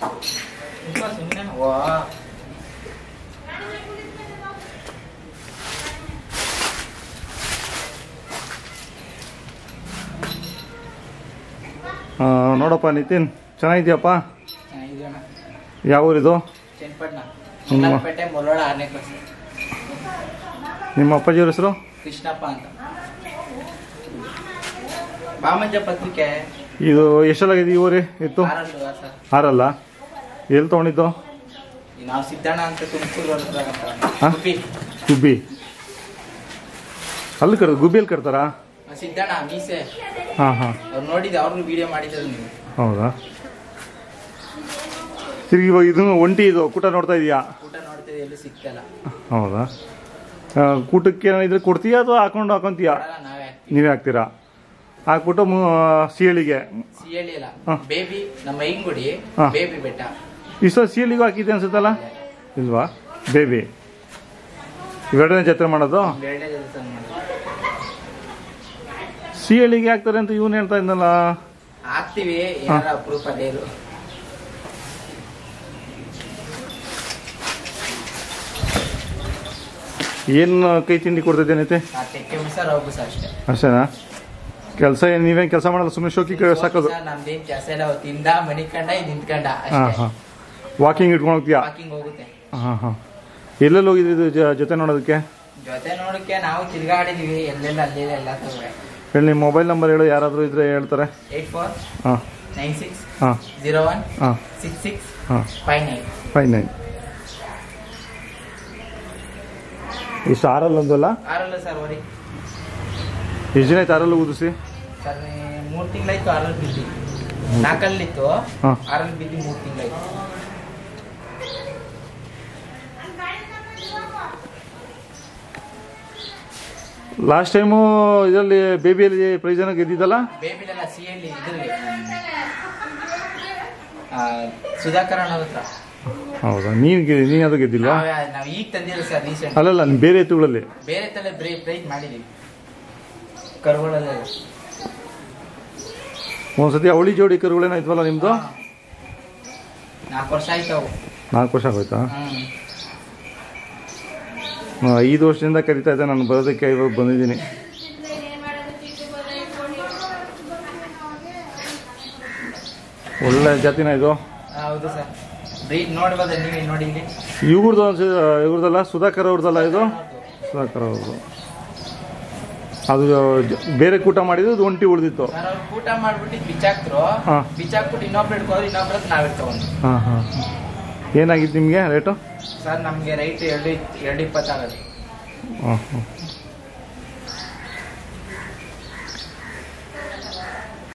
ನಿಂತ್ಕೋ ಸುಮ್ನೆ. ವಾ ಆ, ನೋಡಪ್ಪ ನಿತಿನ್ ಚೆನ್ನಾಗಿದ್ಯಪ್ಪ ಚೆನ್ನಾಗಿದೆ ಅಣ್ಣ ಯಾವ ಊರಿದು ಚನ್ನಪಟ್ಟಣ ನಿಮ್ಮ- ಚನ್ನಪೇಟೆ ಮೊಲೋಡ ಆರನೇ ಕ್ಲಾಸ್ ನಿಮ್ಮ ಅಪ್ಪಾಜಿಯವ್ರ ಹೆಸರು ಕೃಷ್ಣಪ್ಪ ಅಂತ ಬಾಮಂಜ ಪತ್ರಿಕೆ ಇದು ಎಷ್ಟೆಲ್ಲಾಗಿದೆ ಈ ಊರಿ ಇತ್ತು ಆರಲ್ವಾ ಸರ್ ಆರಲ್ಲ ಎಲ್ಲಿ ತೊಗೊಂಡಿದ್ದು ನಾವು ಸಿದ್ದಣ್ಣ ಅಂತ ತುಮಕೂರು ಹಾ? ಗುಬ್ಬಿ ಗುಬ್ಬಿ ಅಲ್ಲಿ ಕರ್ ಗುಬ್ಬಿಯಲ್ಲಿ ಕಟ್ತಾರಾ ಸಿದ್ದಣ್ಣ ಮೀಸೆ ಹಾಂ ಹಾಂ ಅವ್ರು ನೋಡಿದ್ರೆ ಅವ್ರನ್ನು ವಿಡಿಯೋ ಮಾಡಿದ್ರು ನೀವು ಹೌದಾ ತಿರುಗಿ ಇವಾಗ ಇದು ಒಂಟಿ ಇದು ಕೂಟ ನೋಡ್ತಾ ಇದೀಯಾ ಊಟ ನೋಡ್ತಿದ್ದೆ ಎಲ್ಲೂ ಸಿಗ್ತಲ್ಲ ಹೌದಾ ಆ, ಕೂಟಕ್ಕೆ ಏನಿದ್ರೆ ಕೊಡ್ತೀಯಾ ಅಥವಾ ಹಾಕೊಂಡು ಹಾಕೊಂತೀಯಾ ಕೊಡಲ್ಲ ನಾವೇ ನೀವೇ ಹಾಕ್ತೀರಾ ಹಾಕ್ಬಿಟ್ಟು ಮು- ಸಿಯಳಿಗೆ ಸಿಹಳಿ ಇಲ್ಲ ಹಾ. ಬೇಬಿ ನಮ್ಮ ಐಂಗುಡಿ ಹಾ. ಬೇಬಿ ಬೆಟ್ಟ ಇಷ್ಟ ಸಿಯಳಿಗೂ ಹಾಕಿದ್ದೆ ಅನ್ಸುತ್ತಲ್ಲ ಇಲ್ವಾ ಬೇಬಿ ಇವೆರಡನೇ ಜಾತ್ರೆ ಮಾಡೋದು ಎರಡನೇ ದಿವಸ ಸಿಯಳಿಗೆ ಹಾಕ್ತಾರೆ ಅಂತ ಇವನು ಹೇಳ್ತಾ ಇದ್ನಲ್ಲ ಹಾಕ್ತಿವಿ ಏನಾರ ಅಪರೂಪ ಡೇರು ಏನು ಕೈ ತಿಂಡಿ ಕೊಡ್ತಿದ್ದೇನೈತೆ ಆ ತೆಕ್ಕೆ ಸರ್ ಹೋಗು ಸರ್ ಅಷ್ಟೇ ಅಷ್ಟೇನಾ ಕೆಲಸ ಏನು ನೀವೇನು ಕೆಲಸ ಮಾಡಲ್ಲ ಸುಮ್ಮನೆ ಶೋಕಿ ಕ- ಸಾಕೋದು ಸರ್ ನಮ್ದೇನ್ ಕೆಲಸ ಇಲ್ಲ ಅವತ್ತು ತಿಂದ ಮನಿ ಕಂಡ ಇದು ನಿಂತ್ಕಂಡ ಹಾಂ ಹಾಂ ವಾಕಿಂಗ್ ಇಟ್ಕೊಂಡು ಹೋಗ್ತೀಯಾ ವಾಕಿಂಗ್ ಹೋಗುತ್ತೆ ಹಾಂ ಹಾಂ ಎಲ್ಲೆಲ್ಲಿ ಹೋಗಿದ್ರಿ ಇದು ಜ- ಜೊತೆ ನೋಡೋದಕ್ಕೆ ಜೊತೆ ನೋಡಕ್ಕೆ ನಾವು ತಿರ್ಗಾಡಿದೀವಿ ಎಲ್ಲೆಲ್ಲ ಅಲ್ಲೆಲ್ಲ ಎಲ್ಲ ತಗೊಳ್ಳೆ ಹೇಳಿ ನಿಮ್ಮ ಮೊಬೈಲ್ ನಂಬರ್ ಹೇಳು ಯಾರಾದರೂ ಇದ್ರೆ ಹೇಳ್ತಾರೆ ಏಟ್ ಫೋರ್ ಹಾಂ ನೈನ್ ಸಿಕ್ಸ್ ಹಾಂ ಜೀರೋ ಒನ್ ಹಾಂ ಸಿಕ್ಸ್ ಸಿಕ್ಸ್ ಹಾಂ ಫೈವ್ ನೈನ್ ಫೈವ್ ನೈನ್ ಇಷ್ಟು ಆರಲ್ಲ ಒಂದಲ್ಲ ಆರಲ್ಲ ಸರ್ ಹೊಡಿ ಎಷ್ಟು ದಿನ ಆಯ್ತು ಆರಲ್ಲ ಊದಿಸಿ ಸರ್ ಮೂರು ತಿಂಗಳಾಯ್ತು ಆರಲ್ಲಿ ಬಿದ್ದಿ ನಾಲ್ಕಲ್ಲಿತ್ತು ಹಾಂ ಆರಲ್ಲಿ ಬಿದ್ದಿ ಮೂರು ತಿಂಗಳಾಯ್ತು ಲಾಸ್ಟ್ ಟೈಮು ಇದರಲ್ಲಿ ಬೇಬಿಯಲ್ಲಿ ಪ್ರೈಸ್ ಏನೋ ಗೆದ್ದಿದ್ದಲ್ಲ ಬೇಬಿಲೆಲ್ಲ ಸಿ ಎಲ್ಲಿ ಇದ್ರಲ್ಲಿ ಆ, ಸುಧಾಕರ್ ಅಣ್ಣ ಹತ್ರ ಹೌದಾ ನೀನು ನೀನು ಅದು ಗೆದ್ದಿಲ್ವಾ ನಾವ್- ನಾವ್ ಈಗ ತಂದಿರೋ ಸರ್ ರೀಸೆಂಟ್ ಅಲ್ಲಲ್ಲ ನೀನ್ ಬೇರೆ ಎತ್ತುಗಳಲ್ಲಿ ಬೇರೆ ತಲೆ ಬ್ರೇ ಪ್ರೈಸ್ ಮಾಡಿದೀವಿ ಕರುಗಳಲ್ಲೇ ಒಂದ್ಸತಿ ಅವಳಿ ಜೋಡಿ ಕರುಗಳೇನೋ ಇದ್ವಲ್ಲ ನಿಮ್ಮದು ಹಾ. ನಾಲ್ಕು ವರ್ಷ ಆಯ್ತು ಅವು ನಾಲ್ಕು ವರ್ಷ ಆಗೋಯ್ತಾ ಹ್ಮ್ ಹ್ಮ್, ಐದು ವರ್ಷದಿಂದ ಕರಿತಾ ಇದ್ದೆ ನಾನು ಬರೋದಕ್ಕೆ ಇವಾಗ ಬಂದಿದ್ದೀನಿ ಒಳ್ಳೆ ಜಾತಿನ ಇದು ಹೌದು ಸರ್ ಬ್ರೀಡ್ ನೋಡ್ಬೋದ ನೀವೇ ನೋಡಿ ಇಲ್ಲಿ ಇವ್ರದ್ದು ಅನ್ಸ ಇವ್ರದಲ್ಲ ಸುಧಾಕರ್ ಅವ್ರದ್ದಲ್ಲ ಇದು ಸುಧಾಕರ್ ಅವ್ರದ್ದು ಅದು ಜ- ಬೇರೆ ಕೂಟ ಮಾಡಿದ್ದು ಅದು ಒಂಟಿ ಉಳಿದಿತ್ತು ಸರ್ ಅವ್ರು ಊಟ ಮಾಡ್ಬಿಟ್ಟು ಬಿಚ್ಚಾಕ್ತರು ಹಾ. ಬಿಚ್ಚಾಕ್ಬಿಟ್ಟು ಇನ್ನೊಬ್ರು ಹಿಡ್ಕೋರು ಇನ್ನೊಬ್ರ ನಾವ್ ಇಟ್ಕೊಂಡು ಹಾಂ ಹಾಂ ಏನಾಗಿತ್ತು ನಿಮಗೆ ರೇಟು ಸರ್ ನಮ್ಗೆ ರೈಟ್ ಎರಡು ಇತ್- ಎರಡು ಇಪ್ಪತ್ತಾಗದು ಹಾಂ ಹಾಂ